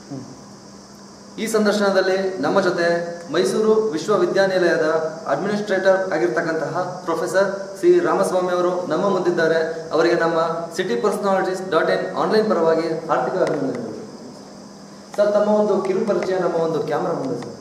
ಈ ಸಂದರ್ಶನದಲ್ಲಿ ನಮ್ಮ ಜೊತೆ ಮೈಸೂರು ವಿಶ್ವವಿದ್ಯಾನಿಲಯದ ಅಡ್ಮಿನಿಸ್ಟ್ರೇಟರ್ ಆಗಿರ್ತಕ್ಕಂತಹ ಪ್ರೊಫೆಸರ್ ಸಿ ರಾಮಸ್ವಾಮಿ ಅವರು ನಮ್ಮ ಮುಂದಿದ್ದಾರೆ ಅವರಿಗೆ ನಮ್ಮ city personalities dot in online ಪರವಾಗಿ ಆರ್ಥಿಕ ಅಭಿನಂದನೆಗಳು ಸರ್ ತಮ್ಮ ಒಂದು ಕಿರು ಪರಿಚಯ ನಮ್ಮ ಒಂದು ಕ್ಯಾಮ್ರಾ ಮುಂದೆ ಸರ್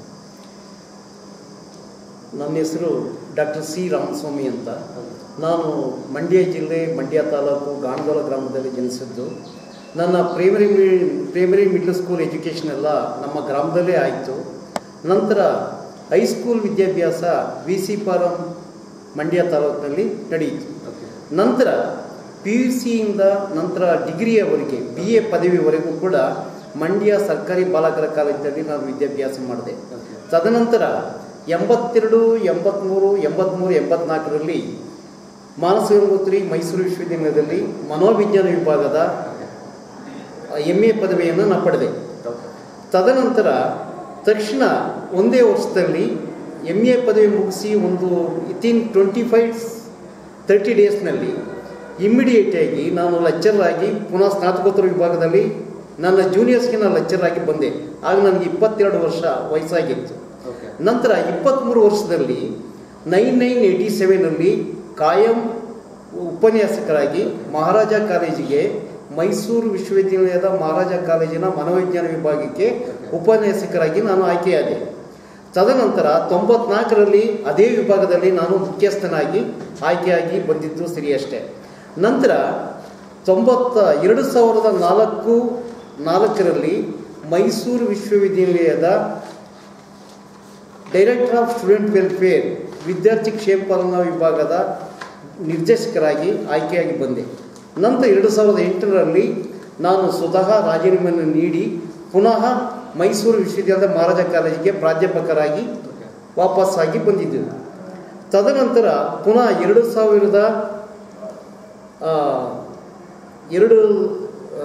ನನ್ನ ಹೆಸರು ಡಾಕ್ಟರ್ ಸಿ ರಾಮಸ್ವಾಮಿ ಅಂತ ನಾನು ಮಂಡ್ಯ ಜಿಲ್ಲೆ ಮಂಡ್ಯ ತಾಲೂಕು ಗಾಣಗೋಳ ಗ್ರಾಮದಲ್ಲಿ ಜನಿಸಿದ್ದು ನನ್ನ primary primary middle school education ಎಲ್ಲ ನಮ್ಮ ಗ್ರಾಮದಲ್ಲೇ ಆಯಿತು ನಂತರ ಹೈಸ್ಕೂಲ್ ವಿದ್ಯಾಭ್ಯಾಸ ವಿ ಸಿ ಫಾರಂ ಮಂಡ್ಯ ತಾಲೂಕಿನಲ್ಲಿ ನಡೆಯಿತು ನಂತರ ಪಿ ಯು ಸಿಯಿಂದ ನಂತರ ಡಿಗ್ರಿಯವರೆಗೆ ಬಿ ಎ ಪದವಿವರೆಗೂ ಕೂಡ ಮಂಡ್ಯ ಸರ್ಕಾರಿ ಬಾಲಕರ ಕಾಲೇಜಿನಲ್ಲಿ ನಾನು ವಿದ್ಯಾಭ್ಯಾಸ ಮಾಡಿದೆ ತದನಂತರ ಎಂಬತ್ತೆರಡು ಎಂಬತ್ತ್ಮೂರು ಎಂಬತ್ತ್ಮೂರು ಎಂಬತ್ನಾಲ್ಕರಲ್ಲಿ ಮಾನಸ ಗಂಗೋತ್ರಿ ಮೈಸೂರು ವಿಶ್ವವಿದ್ಯಾನಿಲಯದಲ್ಲಿ ಮನೋವಿಜ್ಞಾನ ವಿಭಾಗದ ಎಮ್ ಎ ಪದವಿಯನ್ನು ನಾನು ಪಡೆದೆ ತದನಂತರ ತಕ್ಷಣ ಒಂದೇ ವರ್ಷದಲ್ಲಿ ಎಮ್ ಎ ಪದವಿ ಮುಗಿಸಿ ಒಂದು ವಿತಿನ್ ಟ್ವೆಂಟಿ ಫೈವ್ ತರ್ಟಿ ಡೇಸ್ನಲ್ಲಿ ಇಮ್ಮಿಡಿಯೇಟಾಗಿ ನಾನು ಲೆಕ್ಚರ್ ಆಗಿ ಪುನಃ ಸ್ನಾತಕೋತ್ತರ ವಿಭಾಗದಲ್ಲಿ ನನ್ನ ಜೂನಿಯರ್ಸ್ಗೆ ನಾನು ಲೆಕ್ಚರ್ ಆಗಿ ಬಂದೆ ಆಗ ನನಗೆ ಇಪ್ಪತ್ತೆರಡು ವರ್ಷ ವಯಸ್ಸಾಗಿತ್ತು ಓಕೆ ನಂತರ ಇಪ್ಪತ್ತ್ಮೂರು ವರ್ಷದಲ್ಲಿ ನೈನ್ ನೈನ್ ಏಯ್ಟಿ ಸೆವೆನಲ್ಲಿ ಕಾಯಂ ಉಪನ್ಯಾಸಕರಾಗಿ ಮಹಾರಾಜ ಕಾಲೇಜಿಗೆ ಮೈಸೂರು ವಿಶ್ವವಿದ್ಯಾನಿಲಯದ ಮಹಾರಾಜ ಕಾಲೇಜಿನ ಮನೋವಿಜ್ಞಾನ ವಿಭಾಗಕ್ಕೆ ಉಪನ್ಯಾಸಕರಾಗಿ ನಾನು ಆಯ್ಕೆಯಾದೆ ತದನಂತರ ತೊಂಬತ್ನಾಲ್ಕರಲ್ಲಿ ಅದೇ ವಿಭಾಗದಲ್ಲಿ ನಾನು ಮುಖ್ಯಸ್ಥನಾಗಿ ಆಯ್ಕೆಯಾಗಿ ಬಂದಿದ್ದು ಸರಿಯಷ್ಟೇ ನಂತರ ತೊಂಬತ್ತ ಎರಡು ಸಾವಿರದ ನಾಲ್ಕು ನಾಲ್ಕರಲ್ಲಿ ಮೈಸೂರು ವಿಶ್ವವಿದ್ಯಾನಿಲಯದ ಡೈರೆಕ್ಟರ್ ಆಫ್ ಸ್ಟೂಡೆಂಟ್ ವೆಲ್ಫೇರ್ ವಿದ್ಯಾರ್ಥಿ ಕ್ಷೇಮ ಪಾಲನಾ ವಿಭಾಗದ ನಿರ್ದೇಶಕರಾಗಿ ಆಯ್ಕೆಯಾಗಿ ಬಂದೆ ನಂತರ ಎರಡು ಸಾವಿರದ ಎಂಟರಲ್ಲಿ ನಾನು ಸ್ವತಃ ರಾಜೀನಾಮೆಯನ್ನು ನೀಡಿ ಪುನಃ ಮೈಸೂರು ವಿಶ್ವವಿದ್ಯಾಲಯದ ಮಹಾರಾಜ ಕಾಲೇಜಿಗೆ ಪ್ರಾಧ್ಯಾಪಕರಾಗಿ ವಾಪಸ್ಸಾಗಿ ಬಂದಿದ್ದೆವು ತದನಂತರ ಪುನಃ ಎರಡು ಸಾವಿರದ ಆ, ಎರಡು ಆ,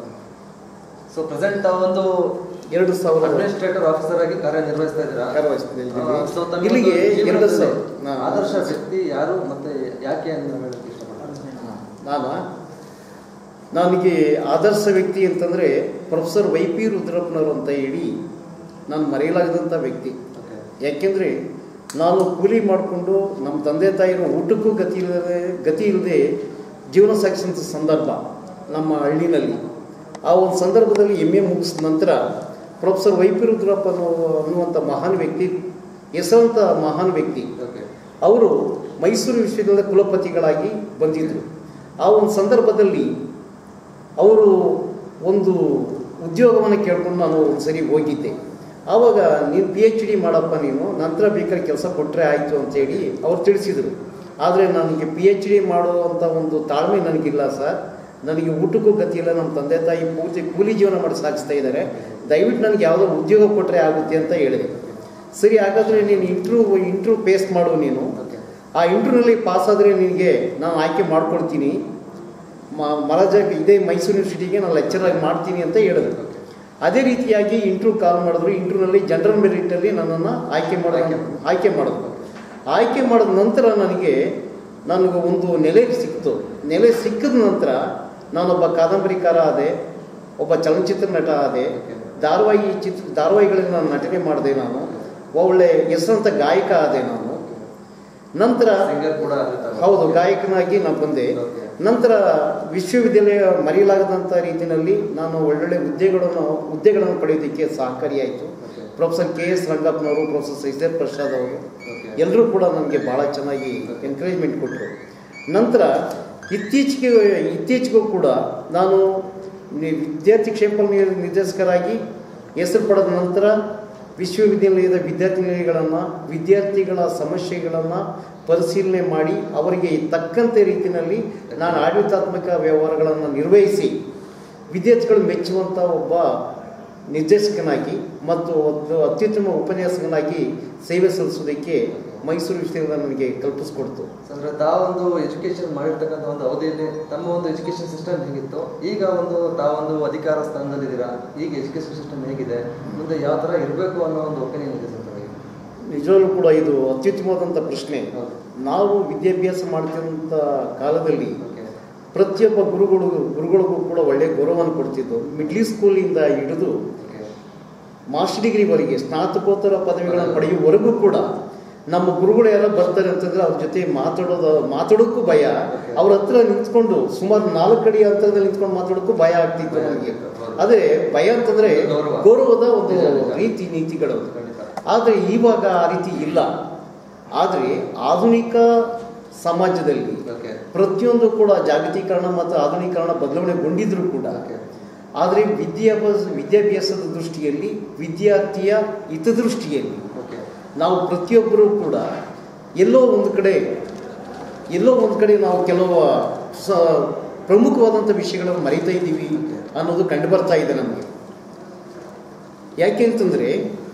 ಸೊ ಪ್ರೆಸೆಂಟ್ ಒಂದು ಎರಡು ಸಾವಿರದ ಅಡ್ಮಿನಿಸ್ಟ್ರೇಟರ್ ಆಫೀಸರ್ ಆಗಿ ಕಾರ್ಯನಿರ್ವಹಿಸ್ತಾ ಇದ್ದೀರಾ ಕಾರ್ಯನಿರ್ವಹಿಸ್ತಾ ಇದ್ದೀವಿ. ಆ, so ತಮ್ಮ ಇಲ್ಲಿಗೆ ಒಂದು ಜೀವನದಲ್ಲಿ ಎರಡು ಸಾವಿರ- ನಾ- ಆದರ್ಶ ವ್ಯಕ್ತಿ ಯಾರು ಮತ್ತೆ ಯಾಕೆ ಅಂತ ಹೇಳಕ್ಕೆ ಇಷ್ಟಪಡ್ತೀನಿ ನಾನು ನನಗೆ ಆದರ್ಶ ವ್ಯಕ್ತಿ ಅಂತಂದರೆ ಪ್ರೊಫೆಸರ್ ವೈ ಪಿ ರುದ್ರಪ್ಪನವರು ಅಂತ ಹೇಳಿ ನಾನು ಮರೆಯಲಾಗದಂಥ ವ್ಯಕ್ತಿ ಓಕೆ ಯಾಕೆಂದರೆ ನಾನು ಕೂಲಿ ಮಾಡಿಕೊಂಡು ನಮ್ಮ ತಂದೆ ತಾಯಿನ ಊಟಕ್ಕೂ ಗತಿ ಇಲ್ಲದೆ ಗತಿ ಇಲ್ಲದೆ ಜೀವನ ಸಾಗಿಸಿದಂಥ ಸಂದರ್ಭ ನಮ್ಮ ಹಳ್ಳಿನಲ್ಲಿ ಆ ಒಂದು ಸಂದರ್ಭದಲ್ಲಿ ಎಮ್ ಎ ಮುಗಿಸಿದ ನಂತರ ಪ್ರೊಫೆಸರ್ ವೈ ಪಿ ರುದ್ರಪ್ಪ ಅನ್ನೋ ಅನ್ನುವಂಥ ಮಹಾನ್ ವ್ಯಕ್ತಿ ಹೆಸರಂತ ಮಹಾನ್ ವ್ಯಕ್ತಿ ಓಕೆ ಅವರು ಮೈಸೂರು ವಿಶ್ವವಿದ್ಯಾಲಯದ ಕುಲಪತಿಗಳಾಗಿ ಬಂದಿದ್ದರು ಆ ಒಂದು ಸಂದರ್ಭದಲ್ಲಿ ಅವರು ಒಂದು ಉದ್ಯೋಗವನ್ನು ಕೇಳ್ಕೊಂಡು ನಾನು ಒಂದು ಸರಿ ಹೋಗಿದ್ದೆ ಆವಾಗ ನೀನು ಪಿ ಎಚ್ ಡಿ ಮಾಡಪ್ಪ ನೀನು ನಂತರ ಬೇಕಾದ್ರೆ ಕೆಲಸ ಕೊಟ್ಟರೆ ಆಯಿತು ಅಂತೇಳಿ ಅವ್ರು ತಿಳಿಸಿದರು ಆದರೆ ನನಗೆ ಪಿ ಎಚ್ ಡಿ ಮಾಡುವಂಥ ಒಂದು ತಾಳ್ಮೆ ನನಗಿಲ್ಲ ಸರ್ ನನಗೆ ಊಟಕ್ಕೂ ಗತಿ ಇಲ್ಲ ನಮ್ಮ ತಂದೆ ತಾಯಿ ಪೂರ್ತಿ ಕೂಲಿ ಜೀವನ ಮಾಡಿ ಸಾಗಿಸ್ತಾ ಇದ್ದಾರೆ ದಯವಿಟ್ಟು ನನಗೆ ಯಾವುದೋ ಉದ್ಯೋಗ ಕೊಟ್ಟರೆ ಆಗುತ್ತೆ ಅಂತ ಹೇಳಿದೆ ಸರಿ ಹಾಗಾದರೆ ನೀನು ಇಂಟ್ರ್ಯೂ ಇಂಟ್ರ್ಯೂ ಪೇಸ್ ಮಾಡು ನೀನು ಓಕೆ ಆ ಇಂಟರ್ವ್ಯೂನಲ್ಲಿ ಪಾಸ್ ಆದರೆ ನಿನಗೆ ನಾನು ಆಯ್ಕೆ ಮಾಡ್ಕೊಳ್ತೀನಿ ಮ ಮಹಾರಾಜ ಇದೇ ಮೈಸೂರು ಯೂನಿವರ್ಸಿಟಿಗೆ ನಾನು ಲೆಕ್ಚರ್ ಆಗಿ ಮಾಡ್ತೀನಿ ಅಂತ ಹೇಳಿದ್ರು ಅದೇ ರೀತಿಯಾಗಿ ಇಂಟ್ರ್ಯೂ ಕಾಲ್ ಮಾಡಿದ್ರು ಇಂಟ್ರ್ಯೂನಲ್ಲಿ ಜನರಲ್ ಮೆರಿಟಲ್ಲಿ ನನ್ನನ್ನು ಆಯ್ಕೆ ಮಾಡ ಆಯ್ಕೆ ಮಾಡಿದ್ರು ಆಯ್ಕೆ ಮಾಡಿದ ನಂತರ ನನಗೆ ನನಗೆ ಒಂದು ನೆಲೆ ಸಿಕ್ತು ನೆಲೆ ಸಿಕ್ಕಿದ ನಂತರ ನಾನೊಬ್ಬ ಕಾದಂಬರಿಕಾರ ಆದೆ ಒಬ್ಬ ಚಲನಚಿತ್ರ ನಟ ಆದೆ ಧಾರಾವಾಹಿ ಚಿತ್ರ ಧಾರಾವಾಹಿಗಳಲ್ಲಿ ನಾನು ನಟನೆ ಮಾಡಿದೆ ನಾನು ಒಳ್ಳೆ ಹೆಸರಂತ ಗಾಯಕ ಆದೆ ನಾನು ನಂತರ ಸಿಂಗರ್ ಕೂಡ ಆಗಿರ್ತಾರೆ. ಹೌದು ಗಾಯಕನಾಗಿ ನಾನು ಬಂದೆ Okay. ನಂತರ ವಿಶ್ವವಿದ್ಯಾಲಯ ಮರೆಯಲಾಗದಂಥ ರೀತಿಯಲ್ಲಿ ನಾನು ಒಳ್ಳೊಳ್ಳೆ ಹುದ್ದೆಗಳನ್ನು ಹುದ್ದೆಗಳನ್ನು ಪಡೆಯೋದಕ್ಕೆ ಸಹಕಾರಿಯಾಯಿತು Okay. ಪ್ರೊಫೆಸರ್ ಕೆ ಎಸ್ ರಂಗಪ್ಪನವರು ಪ್ರೊಫೆಸರ್ ಸೈಸೇರ್ ಪ್ರಸಾದ್ ಅವರು Okay. ಎಲ್ಲರೂ ಕೂಡ ನನಗೆ ಭಾಳ ಚೆನ್ನಾಗಿ ಎನ್ಕರೇಜ್ಮೆಂಟ್ ಕೊಟ್ಟರು ನಂತರ ಇತ್ತೀಚೆಗೆ ಇತ್ತೀಚೆಗೂ ಕೂಡ ನಾನು ನಿ- ವಿದ್ಯಾರ್ಥಿ ಕ್ಷೇಮ ನಿ- ನಿರ್ದೇಶಕರಾಗಿ ಹೆಸರು ಪಡೆದ ನಂತರ ವಿಶ್ವವಿದ್ಯಾನಿಲಯದ ವಿದ್ಯಾರ್ಥಿನಿಗಳನ್ನು ವಿದ್ಯಾರ್ಥಿಗಳ ಸಮಸ್ಯೆಗಳನ್ನು ಪರಿಶೀಲನೆ ಮಾಡಿ ಅವರಿಗೆ ತಕ್ಕಂತೆ ರೀತಿಯಲ್ಲಿ ನಾನು ಆಡಳಿತಾತ್ಮಕ ವ್ಯವಹಾರಗಳನ್ನು ನಿರ್ವಹಿಸಿ ವಿದ್ಯಾರ್ಥಿಗಳು ಮೆಚ್ಚುವಂಥ ಒಬ್ಬ ನಿರ್ದೇಶಕನಾಗಿ ಮತ್ತು ಒಂದು ಅತ್ಯುತ್ತಮ ಉಪನ್ಯಾಸಕನಾಗಿ ಸೇವೆ ಸಲ್ಲಿಸೋದಕ್ಕೆ ಮೈಸೂರು ವಿಶ್ವವಿದ್ಯಾಲಯ ನನಗೆ ಕಲ್ಪಿಸ್ಕೊಡ್ತು ಅಂದ್ರೆ ತಾವೊಂದು ಎಜುಕೇಶನ್ ಮಾಡಿರ್ತಕ್ಕಂಥ ಒಂದು ಅವಧಿಯಲ್ಲಿ ತಮ್ಮ ಒಂದು ಎಜುಕೇಶನ್ ಸಿಸ್ಟಮ್ ಹೇಗಿತ್ತು ಈಗ ಒಂದು ತಾವೊಂದು ಅಧಿಕಾರ ಸ್ಥಾನದಲ್ಲಿದ್ದೀರಾ ಈಗ ಎಜುಕೇಶನ್ ಸಿಸ್ಟಮ್ ಹೇಗಿದೆ ಮುಂದೆ ಯಾವ ಥರ ಇರಬೇಕು ಅನ್ನೋ ಒಂದು ಒಪಿನಿಯನ್ ಇದೆ ಸರ್ ತಮಗೆ ನಿಜವಾಗ್ಲೂ ಕೂಡ ಇದು ಅತ್ಯುತ್ತಮವಾದಂಥ ಪ್ರಶ್ನೆ ಹೌದು. ನಾವು ವಿದ್ಯಾಭ್ಯಾಸ ಮಾಡ್ತಿದ್ದಂಥ ಕಾಲದಲ್ಲಿ ಓಕೆ ಪ್ರತಿಯೊಬ್ಬ ಗುರುಗಳು ಗುರುಗಳಿಗೂ ಕೂಡ ಒಳ್ಳೆಯ ಗೌರವವನ್ನು ಕೊಡ್ತಿದ್ದು ಮಿಡ್ಲಿ ಸ್ಕೂಲಿಂದ ಹಿಡಿದು ಮಾಸ್ಟರ್ ಡಿಗ್ರಿವರೆಗೆ ಸ್ನಾತಕೋತ್ತರ ಪದವಿಗಳನ್ನು ಪಡೆಯುವವರೆಗೂ ಕೂಡ ನಮ್ಮ ಗುರುಗಳು ಯಾರೋ ಬರ್ತಾರೆ ಅಂತಂದ್ರೆ ಅವ್ರ ಜೊತೆ ಮಾತಾಡೋದು ಮಾತಾಡೋಕ್ಕೂ ಭಯ ಅವ್ರ ಹತ್ರ ನಿಂತ್ಕೊಂಡು ಸುಮಾರು ನಾಲ್ಕು ಅಡಿ ಅಂತರದಲ್ಲಿ ನಿಂತ್ಕೊಂಡು ಮಾತಾಡೋಕ್ಕೂ ಭಯ ಆಗ್ತಿತ್ತು ನಮಗೆ ಅದೇ ಭಯ ಅಂತಂದ್ರೆ ಗೌರವ. ಗೌರವದ ಒಂದು ನಿಜ, ನಿಜ. ರೀತಿ ನೀತಿಗಳು ಖಂಡಿತ. ಆದರೆ ಇವಾಗ ಆ ರೀತಿ ಇಲ್ಲ ಆದರೆ ಆಧುನಿಕ ಸಮಾಜದಲ್ಲಿ ಓಕೆ ಪ್ರತಿಯೊಂದು ಕೂಡ ಜಾಗತೀಕರಣ ಮತ್ತು ಆಧುನೀಕರಣ ಬದಲಾವಣೆಗೊಂಡಿದ್ರು ಕೂಡ ಓಕೆ ಆದರೆ ವಿದ್ಯಾಭ್ಯಾಸ ವಿದ್ಯಾಭ್ಯಾಸದ ದೃಷ್ಟಿಯಲ್ಲಿ ವಿದ್ಯಾರ್ಥಿಯ ಹಿತದೃಷ್ಟಿಯಲ್ಲಿ ಓಕೆ ನಾವು ಪ್ರತಿಯೊಬ್ಬರೂ ಕೂಡ ಎಲ್ಲೋ ಒಂದು ಕಡೆ ಎಲ್ಲೋ ಒಂದು ಕಡೆ ನಾವು ಕೆಲವು ಸ ಪ್ರಮುಖವಾದಂಥ ವಿಷಯಗಳನ್ನು ಮರೀತಾ ಇದ್ದೀವಿ ಅನ್ನೋದು ಕಂಡು ಬರ್ತಾ ಇದೆ ನಮಗೆ ಯಾಕೆ ಅಂತಂದರೆ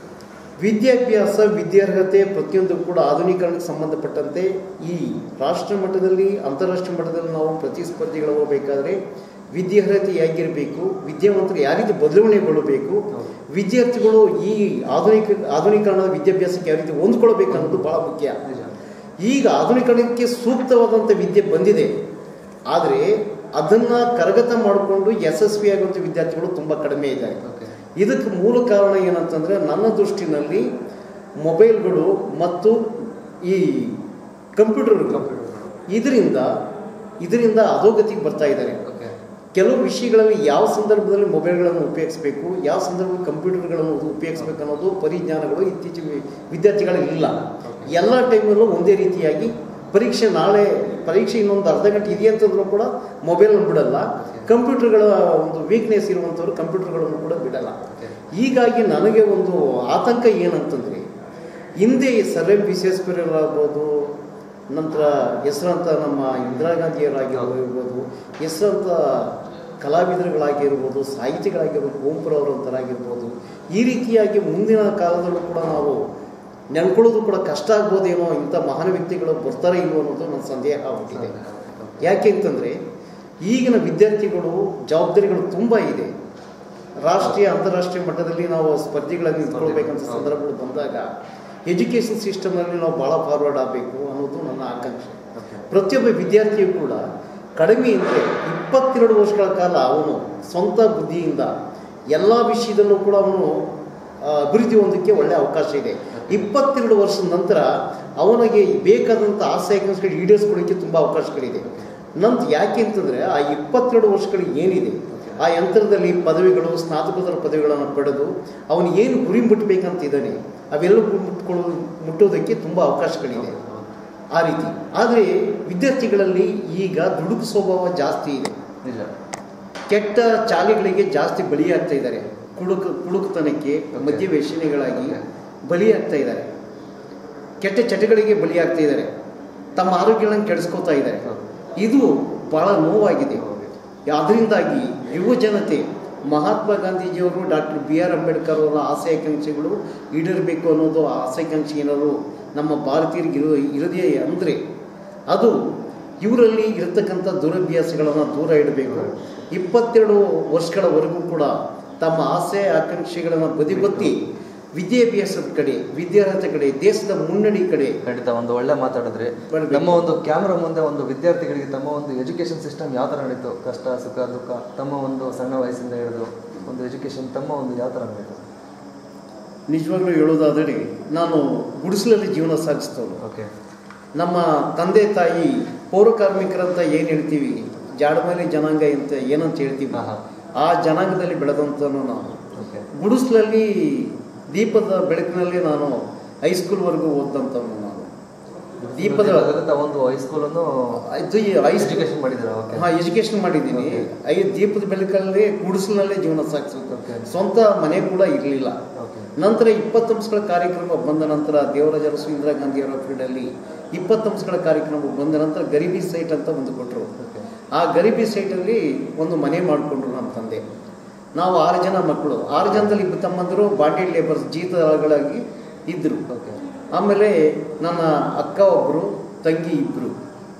ವಿದ್ಯಾಭ್ಯಾಸ ವಿದ್ಯಾರ್ಹತೆ ಪ್ರತಿಯೊಂದು ಕೂಡ ಆಧುನೀಕರಣಕ್ಕೆ ಸಂಬಂಧಪಟ್ಟಂತೆ ಈ ರಾಷ್ಟ್ರ ಮಟ್ಟದಲ್ಲಿ ಅಂತಾರಾಷ್ಟ್ರೀಯ ಮಟ್ಟದಲ್ಲಿ ನಾವು ಪ್ರತಿಸ್ಪರ್ಧಿಗಳು ಹೋಗಬೇಕಾದ್ರೆ ವಿದ್ಯಾರ್ಹತೆ ಹೇಗಿರಬೇಕು ವಿದ್ಯಾವಂತರು ಯಾವ ರೀತಿ ಬದಲಾವಣೆಗೊಳ್ಳಬೇಕು ಹೌದು. ವಿದ್ಯಾರ್ಥಿಗಳು ಈ ಆಧುನಿಕ ಆಧುನೀಕರಣದ ವಿದ್ಯಾಭ್ಯಾಸಕ್ಕೆ ಯಾವ ರೀತಿ ಹೊಂದ್ಕೊಳ್ಬೇಕು ಅನ್ನೋದು ಬಹಳ ಮುಖ್ಯ ನಿಜ ಈಗ ಆಧುನೀಕರಣಕ್ಕೆ ಸೂಕ್ತವಾದಂಥ ವಿದ್ಯೆ ಬಂದಿದೆ ಆದರೆ ಅದನ್ನು ಕರಗತ ಮಾಡಿಕೊಂಡು ಯಶಸ್ವಿಯಾಗುವಂಥ ವಿದ್ಯಾರ್ಥಿಗಳು ತುಂಬ ಕಡಿಮೆ ಇದ್ದಾರೆ ಓಕೆ ಇದಕ್ಕೆ ಮೂಲ ಕಾರಣ ಏನಂತಂದರೆ ನನ್ನ ದೃಷ್ಟಿನಲ್ಲಿ ಮೊಬೈಲ್ಗಳು ಮತ್ತು ಈ ಕಂಪ್ಯೂಟರ್ಗಳು ಕಂಪ್ಯೂಟರ್ ಇದರಿಂದ ಇದರಿಂದ ಅಧೋಗತಿಗೆ ಬರ್ತಾ ಇದ್ದಾರೆ ಓಕೆ ಕೆಲವು ವಿಷಯಗಳಲ್ಲಿ ಯಾವ ಸಂದರ್ಭದಲ್ಲಿ ಮೊಬೈಲ್ಗಳನ್ನು ಉಪಯೋಗಿಸಬೇಕು ಯಾವ ಸಂದರ್ಭದಲ್ಲಿ ಕಂಪ್ಯೂಟರ್ಗಳನ್ನು ಉಪಯೋಗಿಸಬೇಕು ಅನ್ನೋದು ಪರಿಜ್ಞಾನಗಳು ಇತ್ತೀಚೆಗೆ ವಿದ್ಯಾರ್ಥಿಗಳಲ್ಲಿ ಇಲ್ಲ ಎಲ್ಲ ಟೈಮಲ್ಲೂ ಒಂದೇ ರೀತಿಯಾಗಿ ಪರೀಕ್ಷೆ ನಾಳೆ ಪರೀಕ್ಷೆ ಇನ್ನೊಂದು ಅರ್ಧ ಗಂಟೆ ಇದೆ ಅಂತಂದ್ರೂ ಕೂಡ ಮೊಬೈಲ್ ಬಿಡಲ್ಲ ಕಂಪ್ಯೂಟರ್ಗಳ ಒಂದು ವೀಕ್ನೆಸ್ ಇರುವಂಥವ್ರು ಕಂಪ್ಯೂಟರ್ಗಳನ್ನು ಕೂಡ ಬಿಡಲ್ಲ ಓಕೆ ಹೀಗಾಗಿ ನನಗೆ ಒಂದು ಆತಂಕ ಏನಂತಂದರೆ ಹಿಂದೆ ಸರ್ ಎಂ ವಿಶ್ವೇಶ್ವರಯ್ಯರಾಗ್ಬೋದು ನಂತರ ಹೆಸರಂತ ನಮ್ಮ ಇಂದಿರಾ ಗಾಂಧಿಯವರಾಗಿರ್ಬೋದು ಹೆಸರಂತ ಕಲಾವಿದರುಗಳಾಗಿರ್ಬೋದು ಸಾಹಿತಿಗಳಾಗಿರ್ಬೋದು ಕುವೆಂಪುರವರಂತರಾಗಿರ್ಬೋದು ಈ ರೀತಿಯಾಗಿ ಮುಂದಿನ ಕಾಲದಲ್ಲೂ ಕೂಡ ನಾವು ನೆನ್ಕೊಳ್ಳೋದು ಕೂಡ ಕಷ್ಟ ಆಗ್ಬೋದೇನೋ ಇಂಥ ಮಹಾನ್ ವ್ಯಕ್ತಿಗಳು ಬರ್ತಾರೆ ಇಲ್ವೋ ಅನ್ನೋದು ನನ್ನ ಸಂದೇಹ ಆಗ್ಬಿಟ್ಟಿದೆ ಯಾಕೆ ಅಂತಂದರೆ ಈಗಿನ ವಿದ್ಯಾರ್ಥಿಗಳು ಜವಾಬ್ದಾರಿಗಳು ತುಂಬ ಇದೆ ರಾಷ್ಟ್ರೀಯ ಅಂತಾರಾಷ್ಟ್ರೀಯ ಮಟ್ಟದಲ್ಲಿ ನಾವು ಸ್ಪರ್ಧೆಗಳನ್ನು ನಿಂತ್ಕೊಳ್ಬೇಕಂತ ಸಂದರ್ಭಗಳು ಬಂದಾಗ ಎಜುಕೇಷನ್ ಸಿಸ್ಟಮ್ನಲ್ಲಿ ನಾವು ಭಾಳ ಫಾರ್ವರ್ಡ್ ಆಗಬೇಕು ಅನ್ನೋದು ನನ್ನ ಆಕಾಂಕ್ಷೆ ಓಕೆ ಪ್ರತಿಯೊಬ್ಬ ವಿದ್ಯಾರ್ಥಿಯು ಕೂಡ ಕಡಿಮೆ ಅಂದರೆ ಇಪ್ಪತ್ತೆರಡು ವರ್ಷಗಳ ಕಾಲ ಅವನು ಸ್ವಂತ ಬುದ್ಧಿಯಿಂದ ಎಲ್ಲ ವಿಷಯದಲ್ಲೂ ಕೂಡ ಅವನು ಆ, ಅಭಿವೃದ್ಧಿ ಹೊಂದಕ್ಕೆ ಒಳ್ಳೆಯ ಅವಕಾಶ ಇದೆ ಇಪ್ಪತ್ತೆರಡು ವರ್ಷದ ನಂತರ ಅವನಿಗೆ ಬೇಕಾದಂಥ ಆಸೆ ಆಕಾಂಕ್ಷೆಗಳು ಈಡೇರಿಸ್ಕೊಳ್ಳಿಕ್ಕೆ ತುಂಬ ಅವಕಾಶಗಳಿದೆ ನಂತರ ಯಾಕೆ ಅಂತಂದರೆ ಆ ಇಪ್ಪತ್ತೆರಡು ವರ್ಷಗಳು ಏನಿದೆ ಆ ಯಂತ್ರದಲ್ಲಿ ಪದವಿಗಳು ಸ್ನಾತಕೋತ್ತರ ಪದವಿಗಳನ್ನು ಪಡೆದು ಅವನು ಏನು ಗುರಿ ಮುಟ್ಟಬೇಕಂತ ಇದ್ದಾನೆ ಅವೆಲ್ಲ ಗುರಿ ಮುಟ್ಕೊಳ್ಳೋದು ಮುಟ್ಟೋದಕ್ಕೆ ತುಂಬ ಅವಕಾಶಗಳಿದೆ ಆ ರೀತಿ ಆದರೆ ವಿದ್ಯಾರ್ಥಿಗಳಲ್ಲಿ ಈಗ ದುಡುಕು ಸ್ವಭಾವ ಜಾಸ್ತಿ ಇದೆ ನಿಜ ಕೆಟ್ಟ ಚಾಲಿಗಳಿಗೆ ಜಾಸ್ತಿ ಬಲಿಯಾಗ್ತಾ ಇದ್ದಾರೆ ಕುಡುಕ ಕುಡುಕತನಕ್ಕೆ ಮದ್ಯ ವ್ಯಸನಿಗಳಾಗಿ ಬಲಿಯಾಗ್ತಾ ಇದ್ದಾರೆ ಕೆಟ್ಟ ಚಟಗಳಿಗೆ ಬಲಿಯಾಗ್ತಾ ಇದ್ದಾರೆ ತಮ್ಮ ಆರೋಗ್ಯಗಳನ್ನು ಕೆಡಿಸ್ಕೋತಾ ಇದ್ದಾರೆ ಇದು ಬಹಳ ನೋವಾಗಿದೆ ಅದರಿಂದಾಗಿ ಯುವ ಜನತೆ ಮಹಾತ್ಮ ಗಾಂಧೀಜಿಯವರು ಡಾಕ್ಟರ್ ಬಿ ಆರ್ ಅಂಬೇಡ್ಕರ್ ಅವರ ಆಸೆ ಆಕಾಂಕ್ಷೆಗಳು ಈಡೇರಬೇಕು ಅನ್ನೋದು ಆಸೆಕಾಂಕ್ಷೆ ಏನಾದ್ರು ನಮ್ಮ ಭಾರತೀಯರಿಗೆ ಇರೋ ಇರದೇ ಅಂದರೆ ಅದು ಇವರಲ್ಲಿ ಇರತಕ್ಕಂಥ ದುರಭ್ಯಾಸಗಳನ್ನು ದೂರ ಇಡಬೇಕು ಇಪ್ಪತ್ತೆರಡು ವರ್ಷಗಳವರೆಗೂ ಕೂಡ ತಮ್ಮ ಆಸೆ ಆಕಾಂಕ್ಷೆಗಳನ್ನು ಬದಿಗೊತ್ತಿ ವಿದ್ಯಾಭ್ಯಾಸದ ಕಡೆ ವಿದ್ಯಾರ್ಹತೆ ಕಡೆ ದೇಶದ ಮುನ್ನಡಿ ಕಡೆ ಖಂಡಿತ ಒಂದು ಒಳ್ಳೆ ಮಾತಾಡಿದ್ರಿ ಬರ್ಬೇಕು. ನಮ್ಮ ಒಂದು ಕ್ಯಾಮ್ರಾ ಮುಂದೆ ಒಂದು ವಿದ್ಯಾರ್ಥಿಗಳಿಗೆ ತಮ್ಮ ಒಂದು ಎಜುಕೇಶನ್ ಸಿಸ್ಟಮ್ ಯಾವ ಥರ ನಡೀತು ಕಷ್ಟ ಸುಖ ದುಃಖ ತಮ್ಮ ಒಂದು ಸಣ್ಣ ವಯಸ್ಸಿಂದ ಹಿಡಿದು ಒಂದು ಎಜುಕೇಶನ್ ತಮ್ಮ ಒಂದು ಯಾವ ಥರ ನಡೀತು ನಿಜವಾಗ್ಲೂ ಹೇಳೋದಾದರೆ ನಾನು ಗುಡಿಸಲಲ್ಲಿ ಜೀವನ ಸಾಗಿಸ್ತವನು ಓಕೆ ನಮ್ಮ ತಂದೆ ತಾಯಿ ಪೌರ ಕಾರ್ಮಿಕರಂತ ಏನು ಹೇಳ್ತೀವಿ ಜಾಡಮೇಲೆ ಜನಾಂಗ ಅಂತ ಏನಂತ ಹೇಳ್ತೀವಿ ಹಾ, ಹಾ. ಆ ಜನಾಂಗದಲ್ಲಿ ಬೆಳೆದಂತನು ನಾನು ಓಕೆ ಗುಡಿಸ್ಲಲ್ಲಿ ದೀಪದ ಬೆಳಕಿನಲ್ಲಿ ನಾನು ಹೈಸ್ಕೂಲ್ವರೆಗೂ ಓದಂಥವನು ನಾನು ದೀಪದ ಒಂದು ಹೈಸ್ಕೂಲನ್ನು ಇದು ಈ ಹೈ ಎಜುಕೇಶನ್ ಮಾಡಿದ್ದೀರಾ ಓಕೆ ಹಾಂ ಎಜುಕೇಶನ್ ಮಾಡಿದ್ದೀನಿ Okay. ಐ ದೀಪದ ಬೆಳಕಲ್ಲಿ ಗುಡಿಸಲಲ್ಲೇ ಜೀವನ ಸಾಗಿಸೋದು Okay. ಸ್ವಂತ ಮನೆ ಕೂಡ ಇರಲಿಲ್ಲ ಓಕೆ ನಂತರ ಇಪ್ಪತ್ತು ಅಂಶಗಳ ಕಾರ್ಯಕ್ರಮ ಬಂದ ನಂತರ ದೇವರಾಜ ಅರಸು ಇಂದಿರಾ ಗಾಂಧಿಯವರ ಫೀಲ್ಡಲ್ಲಿ ಇಪ್ಪತ್ತು ಅಂಶಗಳ ಕಾರ್ಯಕ್ರಮ ಬಂದ ನಂತರ ಗರೀಬಿ ಸೈಟ್ ಅಂತ ಒಂದು ಕೊಟ್ಟರು ಓಕೆ ಆ ಗರೀಬಿ ಸೈಟಲ್ಲಿ ಒಂದು ಮನೆ ಮಾಡಿಕೊಂಡ್ರು ನಮ್ಮ ತಂದೆ ನಾವು ಆರು ಜನ ಮಕ್ಕಳು ಆರು ಜನದಲ್ಲಿ ಇಬ್ಬರು ತಮ್ಮಂದರು ಬಾಂಡೆಡ್ ಲೇಬರ್ಸ್ ಜೀತಗಳಾಗಿ ಇದ್ದರು ಓಕೆ ಆಮೇಲೆ ನನ್ನ ಅಕ್ಕ ಒಬ್ಬರು ತಂಗಿ ಇಬ್ಬರು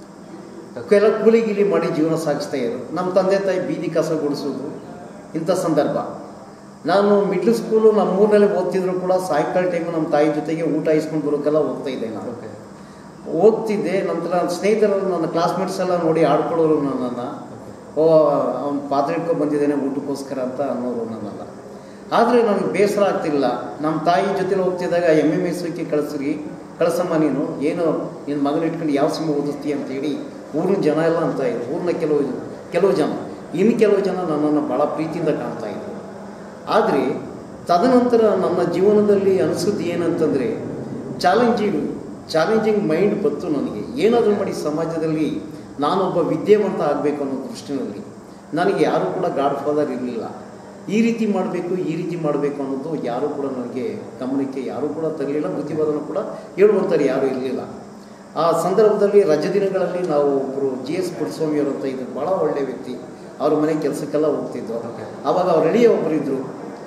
ಕೆಲ ಕೂಲಿ ಗೀಲಿ ಮಾಡಿ ಜೀವನ ಸಾಗಿಸ್ತಾ ಇದ್ರು ನಮ್ಮ ತಂದೆ ತಾಯಿ ಬೀದಿ ಕಸ ಗುಡಿಸೋದು ಇಂಥ ಸಂದರ್ಭ ನಾನು ಮಿಡ್ಲ್ ಸ್ಕೂಲು ನಮ್ಮ ಊರಿನಲ್ಲಿ ಓದ್ತಿದ್ರು ಕೂಡ ಸಾಯಂಕಾಲ ಟೈಮು ನಮ್ಮ ತಾಯಿ ಜೊತೆಗೆ ಊಟ ಇಸ್ಕೊಂಡು ಬರೋಕ್ಕೆಲ್ಲ ಹೋಗ್ತಾ ಇದ್ದೆ ನಾನು ಓಕೆ ಓದ್ತಿದ್ದೆ ನಂತರ ನನ್ನ ಸ್ನೇಹಿತರು ನನ್ನ ಕ್ಲಾಸ್ಮೇಟ್ಸ್ ಎಲ್ಲ ನೋಡಿ ಆಡ್ಕೊಳ್ಳೋರು ನನ್ನನ್ನು ಓ ಅವ್ನು ಪಾತ್ರೆ ಇಟ್ಕೊಂಡು ಬಂದಿದ್ದೇನೆ ಊಟಕ್ಕೋಸ್ಕರ ಅಂತ ಅನ್ನೋರು ನನ್ನನ್ನು ಆದರೆ ನನಗೆ ಬೇಸರ ಆಗ್ತಿಲ್ಲ ನಮ್ಮ ತಾಯಿ ಜೊತೆ ಹೋಗ್ತಿದ್ದಾಗ ಎಮ್ ಎಮ್ ಎಸ್ ಗೆ ಕಳಿಸ್ರಿ ಕಳ್ಸಮ್ಮ ನೀನು ಏನು ನಿನ್ನ ಮಗನ ಇಟ್ಕೊಂಡು ಯಾವ ಸಿನಿಮಾ ಓದಿಸ್ತೀಯ ಅಂತೇಳಿ ಊರಿನ ಜನ ಎಲ್ಲ ಅಂತ ಇದ್ರು ಊರಿನ ಕೆಲವು ಕೆಲವು ಜನ ಇನ್ನು ಕೆಲವು ಜನ ನನ್ನನ್ನು ಭಾಳ ಪ್ರೀತಿಯಿಂದ ಕಾಣ್ತಾ ಇದ್ರು ಆದರೆ ತದನಂತರ ನನ್ನ ಜೀವನದಲ್ಲಿ ಅನಿಸಿದ್ದು ಏನಂತಂದರೆ ಚಾಲೆಂಜಿಂಗ್ ಚಾಲೆಂಜಿಂಗ್ ಮೈಂಡ್ ಬಂತು ನನಗೆ ಏನಾದರೂ ಮಾಡಿ ಸಮಾಜದಲ್ಲಿ ನಾನೊಬ್ಬ ವಿದ್ಯಾವಂತ ಆಗಬೇಕು ಅನ್ನೋ ದೃಷ್ಟಿನಲ್ಲಿ ನನಗೆ ಯಾರೂ ಕೂಡ ಗಾಡ್ ಫಾದರ್ ಇರಲಿಲ್ಲ ಈ ರೀತಿ ಮಾಡಬೇಕು ಈ ರೀತಿ ಮಾಡಬೇಕು ಅನ್ನೋದು ಯಾರೂ ಕೂಡ ನನಗೆ ಗಮನಕ್ಕೆ ಯಾರೂ ಕೂಡ ತರಲಿಲ್ಲ ಬುದ್ಧಿವಾದನೂ ಕೂಡ ಹೇಳುವಂಥವ್ರು ಯಾರೂ ಇರಲಿಲ್ಲ ಆ ಸಂದರ್ಭದಲ್ಲಿ ರಜೆ ದಿನಗಳಲ್ಲಿ ನಾವು ಒಬ್ಬರು ಜಿ ಎಸ್ ಪುರಸ್ವಾಮಿಯವರು ಅಂತ ಇದ್ರು ಭಾಳ ಒಳ್ಳೆಯ ವ್ಯಕ್ತಿ ಅವ್ರ ಮನೆ ಕೆಲಸಕ್ಕೆಲ್ಲ ಹೋಗ್ತಿದ್ದು ಆವಾಗ ಅವ್ರ ಅಳಿಯ ಒಬ್ಬರು ಇದ್ದರು